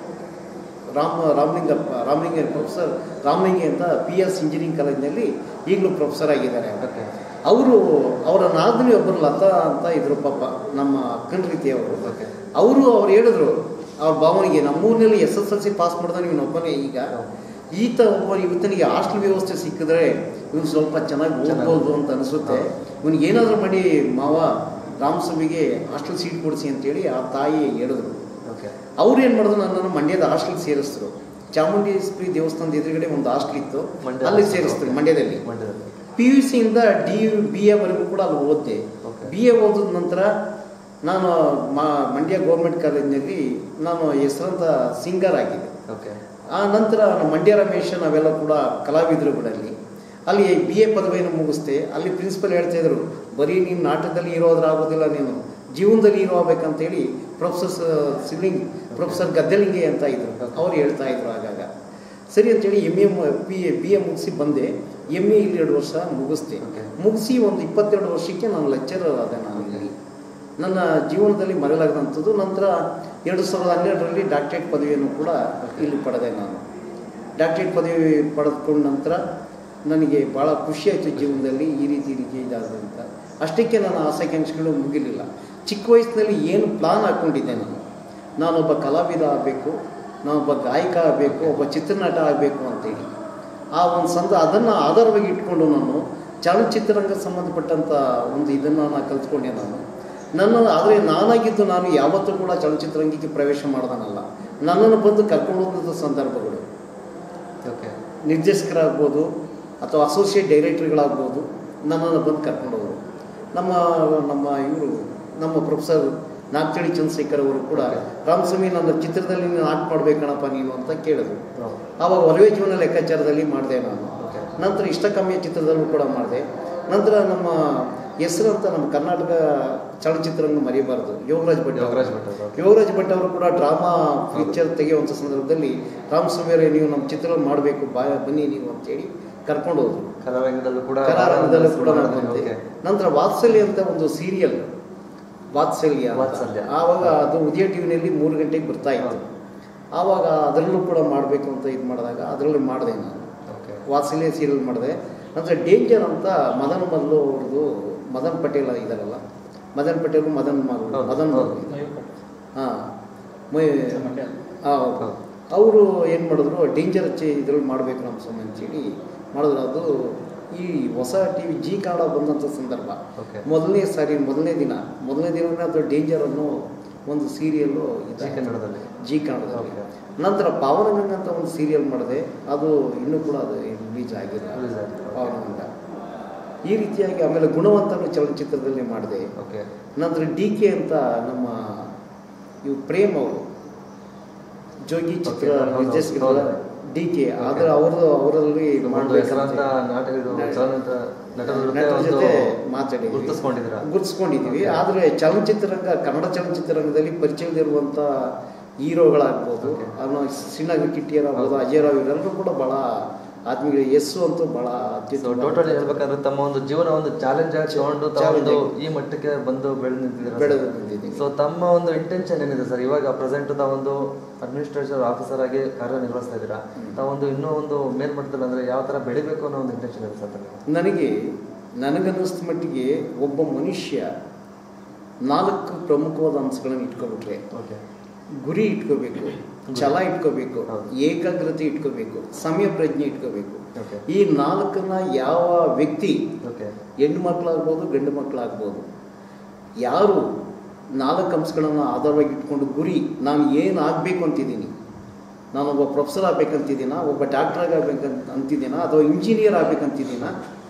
ರಾಮ ರಾಮಲಿಂಗಪ್ಪ ರಾಮಲಿಂಗ ಪ್ರೊಫೆಸರ್ ರಾಮಲಿಂಗಿ ಅಂತ ಪಿ ಎಸ್ ಇಂಜಿನಿಯರಿಂಗ್ ಕಾಲೇಜಿನಲ್ಲಿ ಈಗಲೂ ಪ್ರೊಫೆಸರ್ ಆಗಿದ್ದಾರೆ ಅವರು ಓಕೆ ಅವರು ಅವರ ನಾದಿನಿ ಒಬ್ಬರು ಲತಾ ಅಂತ ಇದ್ರು ಪಾಪ ನಮ್ಮ ಅಕ್ಕನ ರೀತಿಯವರು ಓಕೆ ಅವರು ಅವ್ರು ಹೇಳಿದ್ರು ಅವ್ರ ಭಾವನೆಗೆ ನಮ್ಮೂರಿನಲ್ಲಿ S S L C pass ಮಾಡಿದ ಇವನೊಬ್ಬನೇ ಈಗ ಈತ ಒಬ್ಬ ಇವತ್ತನಿಗೆ ಹಾಸ್ಟೆಲ್ ವ್ಯವಸ್ಥೆ ಸಿಕ್ಕಿದ್ರೆ ಇವನು ಸ್ವಲ್ಪ ಚೆನ್ನಾಗಿ ಓದ್ಬೋದು ಅಂತ ಅನಿಸುತ್ತೆ ಇವನಿಗೆ ಏನಾದರೂ ಮಾಡಿ ಮಾವ ರಾಮಸ್ವಾಮಿಗೆ ಹಾಸ್ಟೆಲ್ ಸೀಟ್ ಕೊಡಿಸಿ ಅಂತೇಳಿ ಆ ತಾಯಿ ಹೇಳಿದ್ರು ಓಕೆ ಅವ್ರು ಏನು ಮಾಡಿದ್ರು ನನ್ನನ್ನು ಮಂಡ್ಯದ ಹಾಸ್ಟೆಲ್ ಸೇರಿಸಿದ್ರು ಚಾಮುಂಡೇಶ್ವರಿ ದೇವಸ್ಥಾನದ ಎದುರುಗಡೆ ಒಂದು ಹಾಸ್ಟೆಲ್ ಇತ್ತು ಮಂಡ್ಯದ ಅಲ್ಲಿ hostel, ಸೇರಿಸಿದ್ರು okay. ಮಂಡ್ಯದಲ್ಲಿ ಮಂಡ್ಯದಲ್ಲಿ ಪಿ ಯು ಸಿಯಿಂದ ಡಿ ಬಿ ಎವರೆಗೂ ಕೂಡ ಅಲ್ಲಿ ಓದಿದೆ Okay. ಬಿ ಎ ಓದಿದ ನಂತರ ನಾನು ಮ- ಮಂಡ್ಯ ಗೌರ್ಮೆಂಟ್ ಕಾಲೇಜಿನಲ್ಲಿ ನಾನು ಹೆಸರಂತ ಸಿಂಗರ್ ಆಗಿದ್ದೆ ಓಕೆ ಆ ನಂತರ ನಮ್ಮ ಮಂಡ್ಯ ರಮೇಶ್ ನಾವೆಲ್ಲ ಕೂಡ ಕಲಾವಿದರು ಕೂಡ ಅಲ್ಲಿ ಅಲ್ಲಿ ಬಿ ಎ ಪದವಿಯನ್ನು ಮುಗಿಸ್ದೆ ಅಲ್ಲಿ ಪ್ರಿನ್ಸಿಪಲ್ ಹೇಳ್ತಾ ಇದ್ರು ಬರೀ ನೀನು ನಾಟಕದಲ್ಲಿ ಇರೋದ್ರಾಗೋದಿಲ್ಲ ನೀನು ಜೀವನದಲ್ಲಿ ಇರೋಬೇಕಂತೇಳಿ ಪ್ರೊಫೆಸರ್ ಸಿಲ್ಲಿಂಗ್ ಪ್ರೊಫೆಸರ್ ಗದ್ದಲಿಂಗೆ ಅಂತ ಇದ್ರು ಅವ್ರು ಹೇಳ್ತಾ ಇದ್ರು ಆಗಾಗ ಸರಿ ಅಂತೇಳಿ M A P A B A ಮುಗಿಸಿ ಬಂದೆ ಎಮ್ ಎ ಇಲ್ಲಿ ಎರಡು ವರ್ಷ ಮುಗಿಸ್ದೆ Okay. ಮುಗಿಸಿ ಒಂದು ಇಪ್ಪತ್ತೆರಡು ವರ್ಷಕ್ಕೆ ನಾನು ಲೆಕ್ಚರರ್ ಆದೆ ನಾನು ಇಲ್ಲಿ ನನ್ನ ಜೀವನದಲ್ಲಿ ಮರೆಯಲಾಗದಂಥದ್ದು ನಂತರ ಎರಡು ಸಾವಿರದ ಹನ್ನೆರಡರಲ್ಲಿ ಡಾಕ್ಟರೇಟ್ ಪದವಿಯನ್ನು ಕೂಡ ಇಲ್ಲಿ ಪಡೆದೆ ನಾನು ಡಾಕ್ಟರೇಟ್ ಪದವಿ ಪಡೆದುಕೊಂಡ ನಂತರ ನನಗೆ ಭಾಳ ಖುಷಿಯಾಯಿತು ಜೀವನದಲ್ಲಿ ಈ ರೀತಿ ಈ ರೀತಿ ಇದಾಗಿದೆ ಅಂತ ಅಷ್ಟಕ್ಕೆ ನನ್ನ ಆಸೆಕಾಂಕ್ಷೆಗಳು ಮುಗಿಲಿಲ್ಲ ಚಿಕ್ಕ ವಯಸ್ಸಿನಲ್ಲಿ ಏನು ಪ್ಲಾನ್ ಹಾಕ್ಕೊಂಡಿದ್ದೆ ನಾನು ನಾನೊಬ್ಬ ಕಲಾವಿದ ಆಗಬೇಕು ನಾನೊಬ್ಬ ಗಾಯಕ ಆಗಬೇಕು ಒಬ್ಬ ಚಿತ್ರನಟ ಆಗಬೇಕು ಅಂತೇಳಿ ಆ ಒಂದು ಸಂದ ಅದನ್ನು ಆಧಾರವಾಗಿ ಇಟ್ಕೊಂಡು ನಾನು ಚಲನಚಿತ್ರರಂಗ ಸಂಬಂಧಪಟ್ಟಂಥ ಒಂದು ಇದನ್ನು ನಾನು ಕಲ್ತ್ಕೊಂಡೆ ನಾನು ನನ್ನ ಆದರೆ ನಾನಾಗಿದ್ದು ನಾನು ಯಾವತ್ತೂ ಕೂಡ ಚಲನಚಿತ್ರರಂಗಕ್ಕೆ ಪ್ರವೇಶ ಮಾಡ್ದಾನಲ್ಲ ನನ್ನನ್ನು ಬಂದು ಕರ್ಕೊಂಡು ಹೋದಂಥ ಸಂದರ್ಭಗಳು ಓಕೆ ನಿರ್ದೇಶಕರಾಗ್ಬೋದು ಅಥವಾ ಅಸೋಸಿಯೇಟ್ ಡೈರೆಕ್ಟರ್ಗಳಾಗ್ಬೋದು ನನ್ನನ್ನು ಬಂದು ಕರ್ಕೊಂಡು ಹೋದರು ನಮ್ಮ ನಮ್ಮ ಇವರು ನಮ್ಮ ಪ್ರೊಫೆಸರ್ ನಾಗ್ತಳಿ ಚಂದ್ರಶೇಖರ್ ಅವರು ಕೂಡ ರಾಮಸ್ವಾಮಿ ನನ್ನ ಚಿತ್ರದಲ್ಲಿ ನೀನು ಆಕ್ಟ್ ಮಾಡ್ಬೇಕಣಪ್ಪ ನೀನು ಅಂತ ಕೇಳಿದ್ರು ಆವಾಗ ಒಲವೇ ಜೀವನ ಲೆಕ್ಕಾಚಾರದಲ್ಲಿ ಮಾಡಿದೆ ನಾನು ಓಕೆ ನಂತರ ಇಷ್ಟಕಮ್ಮಿಯ ಚಿತ್ರದಲ್ಲೂ ಕೂಡ ಮಾಡಿದೆ ನಂತರ ನಮ್ಮ ಹೆಸರು ಅಂತ ನಮ್ಮ ಕರ್ನಾಟಕ ಚಲನಚಿತ್ರರಂಗ ಮರೆಯಬಾರದು ಯೋಗರಾಜ್ ಭಟ್ ಅವರು. ಯೋಗರಾಜ್ ಭಟ್ ಅವರು. ಯೋಗರಾಜ್ ಭಟ್ ಅವರು ಕೂಡ ಡ್ರಾಮಾ ಪಿಕ್ಚರ್ ತೆಗೆಯುವಂಥ ಸಂದರ್ಭದಲ್ಲಿ ರಾಮಸ್ವಾಮಿಯವರೇ ನೀವು ನಮ್ಮ ಚಿತ್ರ ಮಾಡಬೇಕು ಬಾ ಬನ್ನಿ ನೀವು ಅಂತೇಳಿ ಕರ್ಕೊಂಡು ಹೋದ್ರು ಕಲಾರಂಗದಲ್ಲೂ ಕೂಡ ಕಲಾರಂಗದಲ್ಲೂ ಕೂಡ ನಾನು ಬಂದೆ ಓಕೆ ನಂತರ ವಾತ್ಸಲ್ಯ ಅಂತ ಒಂದು ಸೀರಿಯಲ್ ವಾತ್ಸಲ್ಯ ಅಂತ. ವಾತ್ಸಲ್ಯ. ಆವಾಗ ಅದು ಉದಯ ಟಿವಿನಲ್ಲಿ ಮೂರು ಗಂಟೆಗೆ ಬರ್ತಾ ಇತ್ತು ಆವಾಗ ಅದರಲ್ಲೂ ಕೂಡ ಮಾಡಬೇಕು ಅಂತ ಇದು ಮಾಡಿದಾಗ ಅದರಲ್ಲಿ ಮಾಡಿದೆ ನಾನು ಓಕೆ ವಾತ್ಸಲ್ಯ ಸೀರಿಯಲ್ ಮಾಡಿದೆ ನಂತರ ಡೇಂಜರ್ ಅಂತ ಮದನ್ ಮಲ್ಲು ಅವ್ರದ್ದು ಮದನ್ ಪಟೇಲ್ ಇದಾರಲ್ಲ ಮದನ್ ಪಟೇಲ್ ಮದನ್ ಮಲ್ಲು ಹೌದು, ಮದನ್ ಹೌದು. ಮಲ್ಲು ಹಾಂ ಹೌದು ಅವರು ಏನು ಮಾಡಿದ್ರು ಡೇಂಜರ್ ಚೇ ಇದ್ರಲ್ಲಿ ಮಾಡಬೇಕು ನಮ್ಮ ಸ್ವಾಮಿ ಅಂತೇಳಿ ಮಾಡಿದ್ರು ಅದು ಈ ಹೊಸ ಟಿ ವಿ ಜಿ ಕನ್ನಡ ಬಂದಂಥ ಸಂದರ್ಭ ಓಕೆ ಮೊದಲನೇ ಸಾರಿ ಮೊದಲನೇ ದಿನ ಮೊದಲನೇ ದಿನನೇ ಅದು ಡೇಂಜರ್ ಅನ್ನೋ ಒಂದು ಸೀರಿಯಲ್ಲು ಜಿ ಕನ್ನಡದಲ್ಲಿ ಜಿ ಕನ್ನಡದಲ್ಲಿ ಓಕೆ ನಂತರ ಪಾವನಗಂಗ ಅಂತ ಒಂದು ಸೀರಿಯಲ್ ಮಾಡಿದೆ ಅದು ಇನ್ನೂ ಕೂಡ ಅದು ರಿಲೀಸ್ ಆಗಿಲ್ಲ Release ಆಗಿಲ್ಲ. ಪಾವನಗಂಗ ಈ ರೀತಿಯಾಗಿ ಆಮೇಲೆ ಗುಣವಂತನು ಚಲನಚಿತ್ರದಲ್ಲಿ ಮಾಡಿದೆ ಓಕೆ ನಂತರ ಡಿ ಕೆ ಅಂತ ನಮ್ಮ ಇವು ಪ್ರೇಮ್ ಅವರು ಜೋಗಿ ಚಿತ್ರ Okay, ಹೌದು, ನಿರ್ದೇಶಕರ ಹೌದು. ಡಿ ಕೆ ಆದರೆ ಅವ್ರದ್ದು ಅವರಲ್ಲಿ ಒಂದು ಹೆಸರಾಂತ ನಾಟಕ ಇದು ಚಲನಚಿತ್ರ ನಟರ ಜೊತೆ ನಟರ ಒಂದು ಜೊತೆ ಮಾತಾಡಿದ್ವಿ ಗುರುತಿಸ್ಕೊಂಡಿದ್ದೀರಾ ಗುರುತಿಸ್ಕೊಂಡಿದ್ದೀವಿ Okay. ಆದರೆ ಚಲನಚಿತ್ರರಂಗ ಕನ್ನಡ ಚಲನಚಿತ್ರರಂಗದಲ್ಲಿ ಪರಿಚಯದಿರುವಂಥ ಹೀರೋಗಳಾಗ್ಬೋದು Okay. ಅವನು ಸಿಣ್ಣ ಕಿಟ್ಟಿಯರ್ ಆಗ್ಬೋದು ಹೌದು. ಅಜಯ್ ರಾವ್ ಇವರೆಲ್ಲರೂ ಕೂಡ ಭಾಳ ಆತ್ಮೀಯ ಯಸ್ಸು ಅಂತೂ ಭಾಳ ಟೋಟಲ್ ಹೇಳ್ಬೇಕಾದ್ರೆ ತಮ್ಮ ಒಂದು ಜೀವನ ಒಂದು ಚಾಲೆಂಜ್ ಆಗಿ ತಗೊಂಡು ತಾವು ಒಂದು ಈ ಮಟ್ಟಕ್ಕೆ ಬಂದು ಬೆಳೆದು ನಿಂತಿದ್ದೀರಾ ಬೆಳೆದು ಬಂದಿದ್ದೀವಿ ಸೊ ತಮ್ಮ ಒಂದು ಇಂಟೆನ್ಷನ್ ಏನಿದೆ ಸರ್ ಇವಾಗ ಪ್ರೆಸೆಂಟ್ ತಾವೊಂದು ಅಡ್ಮಿನಿಸ್ಟ್ರೇಷನ್ ಆಫೀಸರ್ ಆಗಿ ಕಾರ್ಯನಿರ್ವಹಿಸ್ತಾ ಇದ್ದೀರಾ ತಾವೊಂದು ಇನ್ನೂ ಒಂದು ಮೇಲ್ಮಟ್ಟದಲ್ಲಿ ಅಂದ್ರೆ ಯಾವ ತರ ಬೆಳಿಬೇಕು ಅನ್ನೋ ಒಂದು ಇಂಟೆನ್ಷನ್ ಇದೆ ಸರ್ ತಮಗೆ ನನಗೆ ನನಗನ್ನಿಸಿದ ಮಟ್ಟಿಗೆ ಒಬ್ಬ ಮನುಷ್ಯ ನಾಲ್ಕು ಪ್ರಮುಖವಾದ ಅಂಶಗಳನ್ನು ಇಟ್ಕೊಬಿಟ್ರೆ ಓಕೆ ಗುರಿ ಇಟ್ಕೋಬೇಕು ಛಲ ಇಟ್ಕೋಬೇಕು ಹೌದು. ಏಕಾಗ್ರತೆ ಇಟ್ಕೋಬೇಕು ಸಮಯ ಪ್ರಜ್ಞೆ ಇಟ್ಕೋಬೇಕು ಓಕೆ ಈ ನಾಲ್ಕನ್ನ ಯಾವ ವ್ಯಕ್ತಿ ಓಕೆ ಹೆಣ್ಣು ಮಕ್ಕಳಾಗ್ಬೋದು ಗಂಡು ಮಕ್ಕಳಾಗ್ಬೋದು ಯಾರು ನಾಲ್ಕು ಅಂಶಗಳನ್ನು ಆಧಾರವಾಗಿ ಇಟ್ಕೊಂಡು ಗುರಿ ನಾನು ಏನು ಆಗಬೇಕು ಅಂತಿದ್ದೀನಿ ನಾನೊಬ್ಬ ಪ್ರೊಫೆಸರ್ ಆಗ್ಬೇಕಂತಿದ್ದೀನ ಒಬ್ಬ ಡಾಕ್ಟರ್ ಆಗಬೇಕಂತ ಅಂತಿದ್ದೀನ ಅಥವಾ ಇಂಜಿನಿಯರ್ ಆಗ್ಬೇಕಂತಿದ್ದೀನ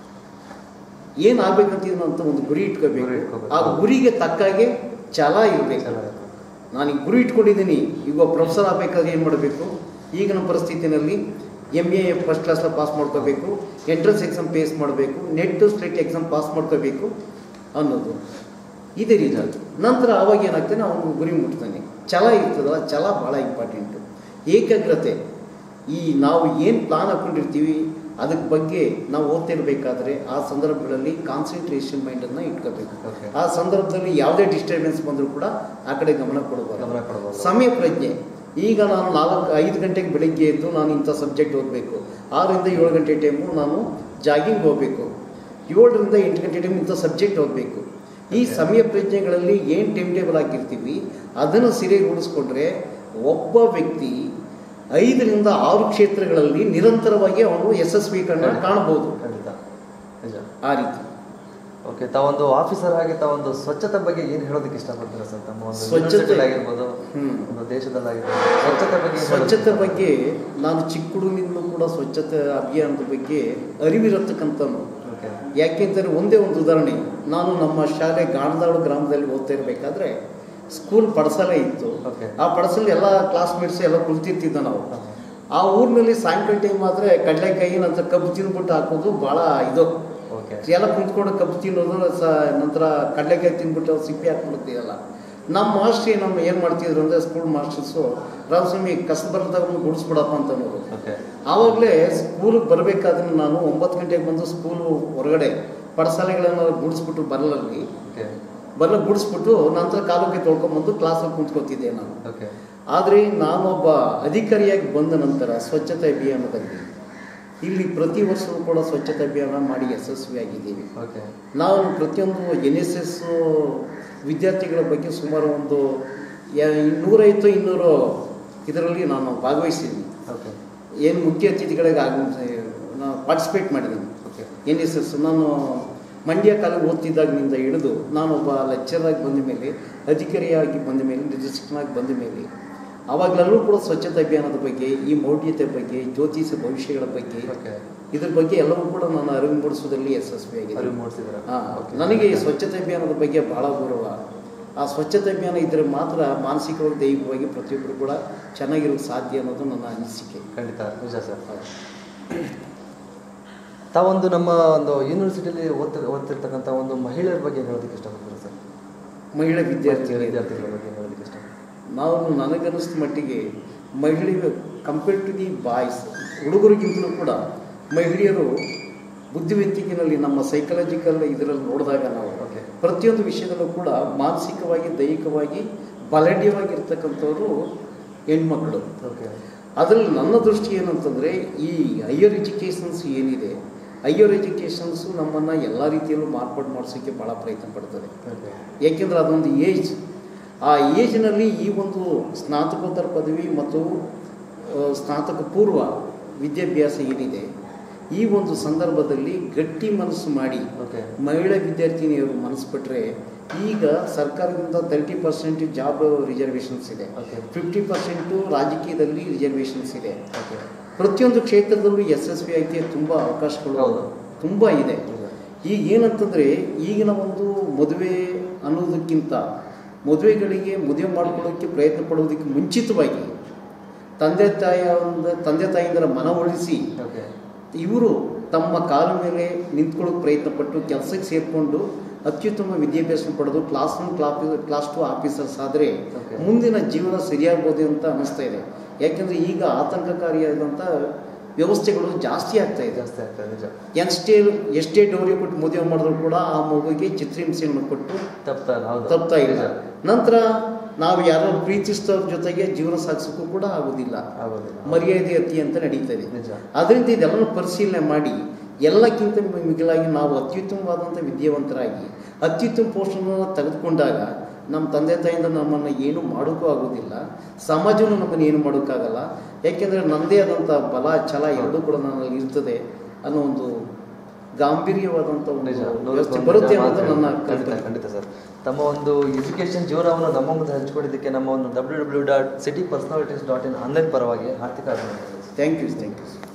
ಏನು ಆಗ್ಬೇಕಂತಿದ್ದೀನ ಅಂತ ಒಂದು ಗುರಿ ಗುರಿ ಇಟ್ಕೋಬೇಕು ಇಟ್ಕೋಬೇಕು. ಆ ಗುರಿಗೆ ತಕ್ಕಾಗೆ ಛಲ ಇರಬೇಕು ಚೆನ್ನಾಗಿರುತ್ತೆ. ನಾನು ಈಗ ಗುರಿ ಇಟ್ಕೊಂಡಿದ್ದೀನಿ ಈಗ ಪ್ರೊಫೆಸರ್ ಆಗಬೇಕಾದ್ರೆ ಏನು ಮಾಡಬೇಕು ಈಗಿನ ಪರಿಸ್ಥಿತಿನಲ್ಲಿ ಎಮ್ ಎ ಫಸ್ಟ್ ಕ್ಲಾಸಲ್ಲಿ ಪಾಸ್ ಮಾಡ್ಕೋಬೇಕು ಎಂಟ್ರೆನ್ಸ್ ಎಕ್ಸಾಮ್ ಪೇಸ್ ಮಾಡಬೇಕು ನೆಟ್ ಸ್ಟ್ರೇಟ್ ಎಕ್ಸಾಮ್ ಪಾಸ್ ಮಾಡ್ಕೋಬೇಕು ಅನ್ನೋದು ಇದೇ ರೀತಿ ನಂತರ ಅವಾಗ ಏನಾಗ್ತಾನೆ ಅವನು ಗುರಿ ಮುಟ್ತಾನೆ ಛಲ ಇರ್ತದಲ್ಲ ಛಲ ಭಾಳ ಇಂಪಾರ್ಟೆಂಟು ಏಕಾಗ್ರತೆ ಈ ನಾವು ಏನು ಪ್ಲಾನ್ ಹಾಕ್ಕೊಂಡಿರ್ತೀವಿ ಅದಕ್ಕೆ ಬಗ್ಗೆ ನಾವು ಓದ್ತಿರ್ಬೇಕಾದ್ರೆ ಆ ಸಂದರ್ಭಗಳಲ್ಲಿ ಕಾನ್ಸಂಟ್ರೇಷನ್ ಮೈಂಡನ್ನು ಇಟ್ಕೋಬೇಕು Okay. ಆ ಸಂದರ್ಭದಲ್ಲಿ ಯಾವುದೇ ಡಿಸ್ಟರ್ಬೆನ್ಸ್ ಬಂದರೂ ಕೂಡ ಆ ಕಡೆ ಗಮನ ಕೊಡಬಾರದು ಗಮನ ಕೊಡಬಾರ್ದು. ಸಮಯ ಪ್ರಜ್ಞೆ ಈಗ ನಾನು ನಾಲ್ಕು ಐದು ಗಂಟೆಗೆ ಬೆಳಿಗ್ಗೆ ಎದ್ದು ನಾನು ಇಂಥ ಸಬ್ಜೆಕ್ಟ್ ಓದಬೇಕು ಆರರಿಂದ ಏಳು ಗಂಟೆ ಟೈಮು ನಾನು ಜಾಗಿಂಗ್ ಹೋಗಬೇಕು ಏಳರಿಂದ ಎಂಟು ಗಂಟೆ ಟೈಮ್ ಇಂಥ ಸಬ್ಜೆಕ್ಟ್ ಓದಬೇಕು ಈ Okay. ಸಮಯ ಪ್ರಜ್ಞೆಗಳಲ್ಲಿ ಏನು ಟೈಮ್ ಟೇಬಲ್ ಹಾಕಿರ್ತೀವಿ ಅದನ್ನು ಸಿರೆಗೂಡಿಸ್ಕೊಂಡ್ರೆ ಒಬ್ಬ ವ್ಯಕ್ತಿ ಐದರಿಂದ ಆರು ಕ್ಷೇತ್ರಗಳಲ್ಲಿ ನಿರಂತರವಾಗಿ ಅವನು ಯಶಸ್ವಿ ಕಣ್ಣ ಕಾಣಬಹುದು ಖಂಡಿತ ನಿಜ ಆ ರೀತಿ ಓಕೆ ತಾವೊಂದು ಆಫೀಸರ್ ಆಗಿ ತಾವೊಂದು ಸ್ವಚ್ಛತೆ ಬಗ್ಗೆ ಏನು ಹೇಳೋದಕ್ಕೆ ಇಷ್ಟಪಡ್ತೀರಾ ಸರ್ ತಮ್ಮ ಒಂದು ಸ್ವಚ್ಛತೆ- ಯೂನಿವರ್ಸಿಟಿಲಿ ಆಗಿರ್ಬೋದು ಹ್ಮ್. ಒಂದು ದೇಶದಲ್ಲಾಗಿರ್ಬೋದು ಸ್ವಚ್ಛತೆ ಬಗ್ಗೆ ಏನ್ ಹೇಳೋದಕ್ಕೆ ಸ್ವಚ್ಛತೆ ಇಷ್ಟಪಡ್ತೀರಾ? ಬಗ್ಗೆ ನಾನು ಚಿಕ್ಕ ಹುಡುಗನಿಂದಲೂ ಕೂಡ ಸ್ವಚ್ಛತೆ ಅಭಿಯಾನದ ಬಗ್ಗೆ ಅರಿವಿರತಕ್ಕಂಥನು ಓಕೆ ಯಾಕೆಂದರೆ ಒಂದೇ ಒಂದು ಉದಾಹರಣೆ ನಾನು ನಮ್ಮ ಶಾಲೆ ಗಾಣದಾಳು ಗ್ರಾಮದಲ್ಲಿ ಓದ್ತಾ ಇರಬೇಕಾದ್ರೆ ಸ್ಕೂಲ್ ಪಡಸಾಲೆ ಇತ್ತು Okay. ಆ ಪಡಸಲ್ಲಿ ಎಲ್ಲ ಕ್ಲಾಸ್ಮೇಟ್ಸ್ ಎಲ್ಲ ಕುಳಿತಿರ್ತಿದ್ದ ನಾವು ಆ ಊರಿನಲ್ಲಿ ಸಾಯಂಕಾಲ ಟೈಮ್ ಆದರೆ ಕಡಲೆಕಾಯಿ ನಂತರ ಕಬ್ಬು ತಿಂದ್ಬಿಟ್ಟು ಹಾಕೋದು ಭಾಳ ಇದು ಓಕೆ ಎಲ್ಲ ಕುಂತ್ಕೊಂಡು ಕಬ್ಬು ತಿನ್ನೋದು ಸ ನಂತರ ಕಡಲೆಕಾಯಿ ತಿಂದ್ಬಿಟ್ಟು ಸಿಪ್ಪೆ ಹಾಕ್ಬಿಡ್ತೀವಲ್ಲ ನಮ್ಮ ಮಾಸ್ಟ್ರಿ ನಮ್ಮ ಏನು ಮಾಡ್ತಿದ್ರು ಅಂದರೆ ಸ್ಕೂಲ್ ಮಾಸ್ಟರ್ಸು ರಾಮಸ್ವಾಮಿ ಕಸ ಬರದವ್ರನ್ನ ಗುಡಿಸ್ಬಿಡಪ್ಪ ಅಂತ ಅನ್ನೋರು ಓಕೆ ಆವಾಗಲೇ ಸ್ಕೂಲಿಗೆ ಬರಬೇಕಾದ್ರೆ ನಾನು ಒಂಬತ್ತು ಗಂಟೆಗೆ ಬಂದು ಸ್ಕೂಲು ಹೊರಗಡೆ ಪಡಸಾಲೆಗಳನ್ನ ಗುಡಿಸ್ಬಿಟ್ಟು ಬರಲಲ್ಲಿ ಓಕೆ ಬರಲ ಗುಡಿಸ್ಬಿಟ್ಟು ನಂತರ ಕಾಲಕ್ಕೆ ತೊಳ್ಕೊಂಬಂದು ಕ್ಲಾಸಲ್ಲಿ ಕುಂತ್ಕೋತಿದ್ದೆ ನಾನು ಓಕೆ ಆದರೆ ನಾನೊಬ್ಬ ಅಧಿಕಾರಿಯಾಗಿ ಬಂದ ನಂತರ ಸ್ವಚ್ಛತಾ ಅಭಿಯಾನದಲ್ಲಿ ಇಲ್ಲಿ ಪ್ರತಿ ವರ್ಷವೂ ಕೂಡ ಸ್ವಚ್ಛತಾ ಅಭಿಯಾನ ಮಾಡಿ ಯಶಸ್ವಿಯಾಗಿದ್ದೀವಿ ಓಕೆ ನಾವು ಪ್ರತಿಯೊಂದು ಎನ್ ಎಸ್ ಎಸ್ ವಿದ್ಯಾರ್ಥಿಗಳ ಬಗ್ಗೆ ಸುಮಾರು ಒಂದು ಯ- ನೂರೈವತ್ತು ಇನ್ನೂರು ಇದರಲ್ಲಿ ನಾನು ಭಾಗವಹಿಸಿದ್ದೀನಿ ಓಕೆ ಏನು ಮುಖ್ಯ ಅತಿಥಿಗಳಿಗೆ ಆಗ ನಾನು ಪಾರ್ಟಿಸಿಪೇಟ್ ಮಾಡಿದ್ದೀನಿ ಓಕೆ ಎನ್ ಎಸ್ ಎಸ್ ನಾನು ಮಂಡ್ಯ ಕಾಲೇಜ್ ಓದ್ತಿದ್ದಾಗಿನಿಂದ ಹಿಡಿದು ನಾನೊಬ್ಬ ಲೆಕ್ಚರಾಗಿ ಬಂದ ಮೇಲೆ ಅಧಿಕಾರಿಯಾಗಿ ಬಂದ ಮೇಲೆ ನಿರ್ದೇಶಕನಾಗಿ ಬಂದ ಮೇಲೆ ಆವಾಗಲೆಲ್ಲೂ ಕೂಡ ಸ್ವಚ್ಛತಾ ಅಭಿಯಾನದ ಬಗ್ಗೆ ಈ ಮೌಢ್ಯತೆ ಬಗ್ಗೆ ಜ್ಯೋತಿಷ ಭವಿಷ್ಯಗಳ ಬಗ್ಗೆ ಓಕೆ ಇದ್ರ ಬಗ್ಗೆ ಎಲ್ಲವೂ ಕೂಡ ನಾನು ಅರಿವು ಮೂಡಿಸೋದ್ರಲ್ಲಿ ಯಶಸ್ವಿಯಾಗಿದೆ ಅರಿವು ಮೂಡಿಸಿದ್ರ ಹಾ, ನನಗೆ ಈ ಸ್ವಚ್ಛತೆ ಅಭಿಯಾನದ ಬಗ್ಗೆ ಬಹಳ ಗೌರವ ಆ ಸ್ವಚ್ಛತೆ ಅಭಿಯಾನ ಇದ್ರೆ ಮಾತ್ರ ಮಾನಸಿಕವಾಗಿ ದೈಹಿಕವಾಗಿ ಪ್ರತಿಯೊಬ್ಬರು ಕೂಡ ಚೆನ್ನಾಗಿರೋಕ್ಕೆ ಸಾಧ್ಯ ಅನ್ನೋದು ನನ್ನ ಅನಿಸಿಕೆ ಖಂಡಿತ ನಿಜ ಸರ್ ತಾವೊಂದು ನಮ್ಮ ಒಂದು ಯೂನಿವರ್ಸಿಟಿಯಲ್ಲಿ ಓದ್ತಿರ್ ಓದ್ತಿರ್ತಕ್ಕಂಥ ಒಂದು ಮಹಿಳೆಯರ ಬಗ್ಗೆ ಏನ್ ಹೇಳೋದಕ್ಕೆ ಇಷ್ಟಪಡ್ತೀರಾ ಸರ್ ಮಹಿಳಾ ವಿದ್ಯಾರ್ಥಿಗಳಿಗೆ ವಿದ್ಯಾರ್ಥಿಗಳ ಬಗ್ಗೆ ಏನ್ ಹೇಳೋದಕ್ಕೆ ಇಷ್ಟ ನಾವು ನನಗನ್ನಿಸಿದ ಮಟ್ಟಿಗೆ ಮಹಿಳೆ ಕಂಪೇರ್ ಟು ದಿ ಬಾಯ್ಸ್ ಹುಡುಗರಿಗಿಂತಲೂ ಕೂಡ ಮಹಿಳೆಯರು ಬುದ್ಧಿವಂತಿಕೆಯಲ್ಲಿ ನಮ್ಮ ಸೈಕಲಾಜಿಕಲ್ ಇದರಲ್ಲಿ ನೋಡಿದಾಗ ನಾವು Okay. ಪ್ರತಿಯೊಂದು ವಿಷಯದಲ್ಲೂ ಕೂಡ ಮಾನಸಿಕವಾಗಿ ದೈಹಿಕವಾಗಿ ಬಲಢ್ಯವಾಗಿರ್ತಕ್ಕಂಥವ್ರು ಹೆಣ್ಮಕ್ಳು ಓಕೆ ಅದರಲ್ಲಿ ನನ್ನ ದೃಷ್ಟಿ ಏನಂತಂದರೆ ಈ ಹೈಯರ್ ಎಜುಕೇಷನ್ಸ್ ಏನಿದೆ ಹೈಯರ್ ಎಜುಕೇಷನ್ಸು ನಮ್ಮನ್ನು ಎಲ್ಲ ರೀತಿಯಲ್ಲೂ ಮಾರ್ಪಾಡು ಮಾಡಿಸೋಕ್ಕೆ ಭಾಳ ಪ್ರಯತ್ನ ಪಡ್ತದೆ ಓಕೆ ಏಕೆಂದರೆ ಅದೊಂದು ಏಜ್ ಆ ಏಜ್ನಲ್ಲಿ ಈ ಒಂದು ಸ್ನಾತಕೋತ್ತರ ಪದವಿ ಮತ್ತು ಆ, ಸ್ನಾತಕ ಪೂರ್ವ ವಿದ್ಯಾಭ್ಯಾಸ ಏನಿದೆ ಈ ಒಂದು ಸಂದರ್ಭದಲ್ಲಿ ಗಟ್ಟಿ ಮನಸ್ಸು ಮಾಡಿ ಓಕೆ ಮಹಿಳಾ ವಿದ್ಯಾರ್ಥಿನಿಯರು ಮನಸ್ಸು ಪಟ್ಟರೆ ಈಗ ಸರ್ಕಾರದಿಂದ ತರ್ಟಿ ಪರ್ಸೆಂಟ್ ಜಾಬ್ ರಿಸರ್ವೇಷನ್ಸ್ ಇದೆ ಓಕೆ ಫಿಫ್ಟಿ ಪರ್ಸೆಂಟು ರಾಜಕೀಯದಲ್ಲಿ ರಿಸರ್ವೇಷನ್ಸ್ ಇದೆ ಓಕೆ ಪ್ರತಿಯೊಂದು ಕ್ಷೇತ್ರದಲ್ಲೂ ಯಶಸ್ವಿಯಾಗಿ ತುಂಬ ಅವಕಾಶಗಳು ಹೌದು. ತುಂಬ ಇದೆ ಈಗ ಏನಂತಂದರೆ ಈಗಿನ ಒಂದು ಮದುವೆ ಅನ್ನೋದಕ್ಕಿಂತ ಮದುವೆಗಳಿಗೆ ಮದುವೆ ಮಾಡ್ಕೊಳ್ಳೋಕ್ಕೆ ಪ್ರಯತ್ನ ಪಡೋದಕ್ಕೆ ಮುಂಚಿತವಾಗಿ ತಂದೆ ತಾಯಿಯ ಒಂದು ತಂದೆ ತಾಯಿಯಿಂದ ಮನವೊಲಿಸಿ ಓಕೆ ಇವರು ತಮ್ಮ ಕಾಲ ಮೇಲೆ ನಿಂತ್ಕೊಳ್ಳೋಕೆ ಪ್ರಯತ್ನ ಪಟ್ಟು ಕೆಲಸಕ್ಕೆ ಸೇರಿಕೊಂಡು ಅತ್ಯುತ್ತಮ ವಿದ್ಯಾಭ್ಯಾಸ ಪಡೆದು class one class class two officers ಆದರೆ Okay. ಮುಂದಿನ ಜೀವನ ಸರಿಯಾಗ್ಬೋದು ಅಂತ ಅನ್ನಿಸ್ತಾ ಇದೆ ಯಾಕೆಂದರೆ ಈಗ ಆತಂಕಕಾರಿಯಾದಂಥ ವ್ಯವಸ್ಥೆಗಳು ಜಾಸ್ತಿ ಆಗ್ತಾ ಇದೆ ಜಾಸ್ತಿ ಆಗ್ತದೆ ನಿಜ ಎಷ್ಟೇ ಎಷ್ಟೇ ಡೌರಿ ಕೊಟ್ಟು ಮದುವೆ ಮಾಡಿದ್ರು ಕೂಡ ಆ ಮಗುವಿಗೆ ಚಿತ್ರಹಿಂಸೆಯನ್ನು ಕೊಟ್ಟು ತಪ್ತಾ ಹೌದು ತಪ್ತಾ ಇಲ್ಲ ನಿಜ. ನಂತರ ನಾವು ಯಾರೋ ಪ್ರೀತಿಸಿದವ್ರ ಜೊತೆಗೆ ಜೀವನ ಸಾಗಿಸೋಕ್ಕೂ ಕೂಡ ಆಗೋದಿಲ್ಲ ಆಗೋದಿಲ್ಲ ಮರ್ಯಾದೆ ಅತಿ ಅಂತ ನಡೀತದೆ ನಿಜ ಅದರಿಂದ ಇದೆಲ್ಲನೂ ಪರಿಶೀಲನೆ ಮಾಡಿ ಎಲ್ಲಕ್ಕಿಂತ ಮಿಗಿಲಾಗಿ ನಾವು ಅತ್ಯುತ್ತಮವಾದಂಥ ವಿದ್ಯಾವಂತರಾಗಿ ಅತ್ಯುತ್ತಮ ಪೋಸ್ಟನ್ನು ತೆಗೆದುಕೊಂಡಾಗ ನಮ್ಮ ತಂದೆ ತಾಯಿಯಿಂದ ನಮ್ಮನ್ನು ಏನು ಮಾಡೋಕ್ಕೂ ಆಗೋದಿಲ್ಲ ಸಮಾಜವೂ ನಮ್ಮನ್ನು ಏನು ಮಾಡೋಕ್ಕಾಗಲ್ಲ ಯಾಕೆಂದರೆ ನನ್ನದೇ ಆದಂಥ ಬಲ ಛಲ ಎರಡೂ ಕೂಡ ನನ್ನಲ್ಲಿ ಇರ್ತದೆ ಅನ್ನೋ ಒಂದು ಗಾಂಭೀರ್ಯವಾದಂಥ ಒಂದು ನಿಜ ವ್ಯವಸ್ಥೆ ನೂರಕ್ಕೆ ಬರುತ್ತೆ ಒಂದು ಅನ್ನೋದು ನನ್ನ ಮಾತು ಖಂಡಿತ ಕಲ್ಪನೆ ಖಂಡಿತ ಸರ್ ತಮ್ಮ ಒಂದು ಎಜುಕೇಷನ್ ಜೀವನವನ್ನು ನಮ್ಮ ಮುಂದೆ ಹಂಚ್ಕೊಂಡಿದ್ದಕ್ಕೆ ನಮ್ಮ ಒಂದು W W dot city personalities dot in online ಪರವಾಗಿ ಆರ್ಥಿಕ ಅಭಿನಂದನೆಗಳು ಥ್ಯಾಂಕ್ ಯು ಥ್ಯಾಂಕ್ ಯು